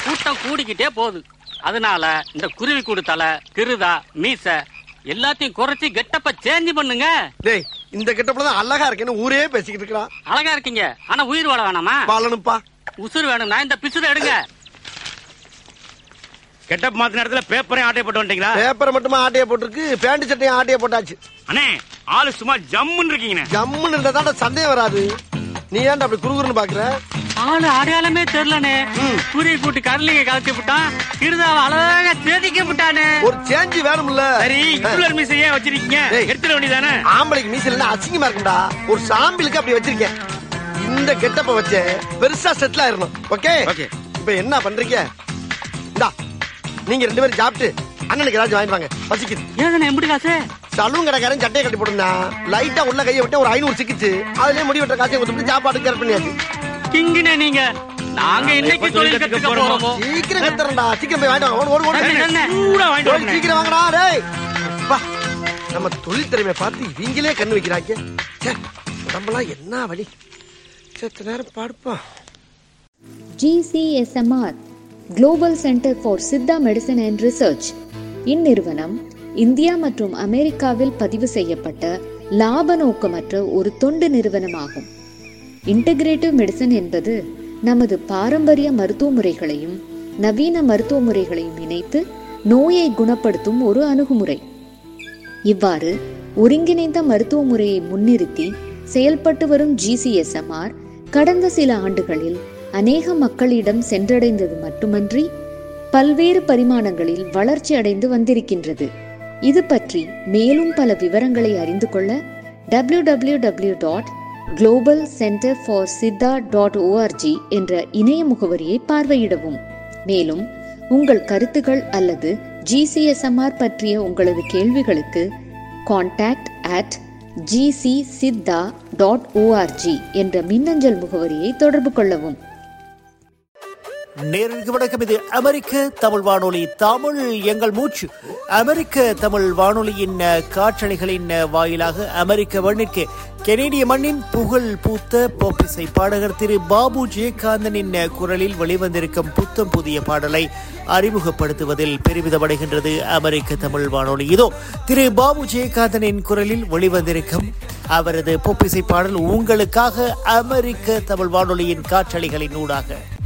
கூட்டம் கூடிக்கிட்டே போகுது அதனால இந்த குருவி கூடு தலை கிருதா மீச எல்லாத்தையும் குறைச்சி கெட்டப்ப சேஞ்ச் பண்ணுங்க டேய் இந்த கெட்டப்புல தான் அழகா இருக்கேன்னு ஊரே பேசிக்கிட்டு இருக்கிறான் அழகா இருக்கீங்க ஆனா உயிர் வாழ வேணாமா வாழணும்ப்பா உசுறு வேணும்னா இந்த பிசுறு எடுங்க கெட்டப் மாத்தின இடத்துல பேப்பரையும் ஆட்டை போட்டு வந்துட்டீங்களா பேப்பரை மட்டுமா ஆட்டைய போட்டிருக்கு பேண்ட் சட்டையும் ஆட்டைய போட்டாச்சு அண்ணே ஆளு சும்மா ஜம்முன்னு இருக்கீங்கண்ணே ஜம்முன்னு இருந்தா சந்தேகம் வராது நீ ஏன்டா அப்படி குறுகுறுன்னு பாக்குற ஆளு அடையாளமே தெரியலனே குருவி கூட்டி கடலிங்க கலத்தி விட்டான் கிருதாவை அழகா சேதிக்க விட்டானே ஒரு சேஞ்ச் வேணும்ல சரி இக்குலர் மீசை ஏன் வச்சிருக்கீங்க டேய். எடுத்துட வேண்டியதானே ஆம்பளைக்கு மீசல் அசிங்கமா இருக்கும்டா ஒரு சாம்பிளுக்கு அப்படி வச்சிருக்கேன் இந்த கெட்டப்ப வச்சு பெருசா செட்டில் ஆயிரணும் ஓகே Okay. இப்ப என்ன பண்றீங்க இந்தா நீங்க ரெண்டு பேரும் சாப்பிட்டு அண்ணனுக்கு ஏதாச்சும் வாங்கிட்டு வாங்க பசிக்குது ஏங்கண்ணே எப்படி காசு சலூன் கடைக்காரன் சட்டையை கட்டி போட்டுனா லைட்டா உள்ள கையை விட்டு ஒரு ஐநூறு சிக்கிச்சு அதுலயே முடி வெட்ட காசையும் கொடுத்துட்டு சாப்பாடு கேர் பண்ணியாச்சு கிங்கினே நீங்க நாங்க இன்னைக்கு எப்ப தொழில் தொழில் கத்துக்க கத்துக்க போறோமோ? போறோமோ சீக்கிரம் கத்துறா சீக்கிரம் போய் வாங்கிட்டு வாங்க ஓடு ஓடு ஓடு அண்ணே, அண்ணே. சூடா வாங்கிட்டு ஓடு, வாங்கண்ணே. சீக்கிரம் வாங்கடா டேய் அப்பா, நம்ம தொழில் திறமையை பார்த்து இவங்களே கண்ணு வைக்கிறாங்க ச்சே, உடம்பெல்லாம் என்ன வலி செத்த நேரம் படுப்போம் GCSMR global centre for Siddha medicine and research இந்நிறுவனம் இந்தியா மற்றும் அமெரிக்காவில் பதிவு செய்யப்பட்ட லாப நோக்கமற்ற ஒரு தொண்டு நிறுவனமாகும் இன்டகிரேட்டிவ் மெடிசன் என்பது நமது பாரம்பரிய மருத்துவ முறைகளையும் நவீன மருத்துவ முறைகளையும் இணைத்து நோயை குணப்படுத்தும் ஒரு அணுகுமுறை இவ்வாறு ஒருங்கிணைந்த மருத்துவ முறையை முன்னிறுத்தி செயல்பட்டு வரும் ஜிசிஎஸ்எம்ஆர் கடந்த சில ஆண்டுகளில் அநேக மக்களிடம் சென்றடைந்தது மட்டுமன்றி பல்வேறு பரிமாணங்களில் வளர்ச்சி அடைந்து வந்திருக்கின்றது இது பற்றி மேலும் பல விவரங்களை அறிந்து கொள்ள W W W dot global centre for Siddha dot ORG என்ற இணைய முகவரியை பார்வையிடவும் மேலும் உங்கள் கருத்துகள் அல்லது ஜிசிஎஸ்எம்ஆர் பற்றிய உங்களது கேள்விகளுக்கு contact at GC Siddha dot ORG என்ற மின்னஞ்சல் முகவரியை தொடர்பு கொள்ளவும் நேரடிக்கு வணக்கம் இது அமெரிக்க தமிழ் வானொலி தமிழ் எங்கள் மூச்சு அமெரிக்க தமிழ் வானொலியின் அஹ், காற்றலைகளின் அஹ், வாயிலாக அமெரிக்க மண்ணிற்கு கெனேடிய மண்ணின் புகழ் பூத்த போப்பிசை பாடகர் திரு பாபு ஜெயகாந்தனின் அஹ், குரலில் வெளிவந்திருக்கும் புத்தம் புதிய பாடலை அறிமுகப்படுத்துவதில் பெருமிதமடைகின்றது அமெரிக்க தமிழ் வானொலி இதோ திரு பாபு ஜெயகாந்தனின் குரலில் வெளிவந்திருக்கும் அவரது பொப்பிசை பாடல் உங்களுக்காக அமெரிக்க தமிழ் வானொலியின் காற்றலைகளின் ஊடாக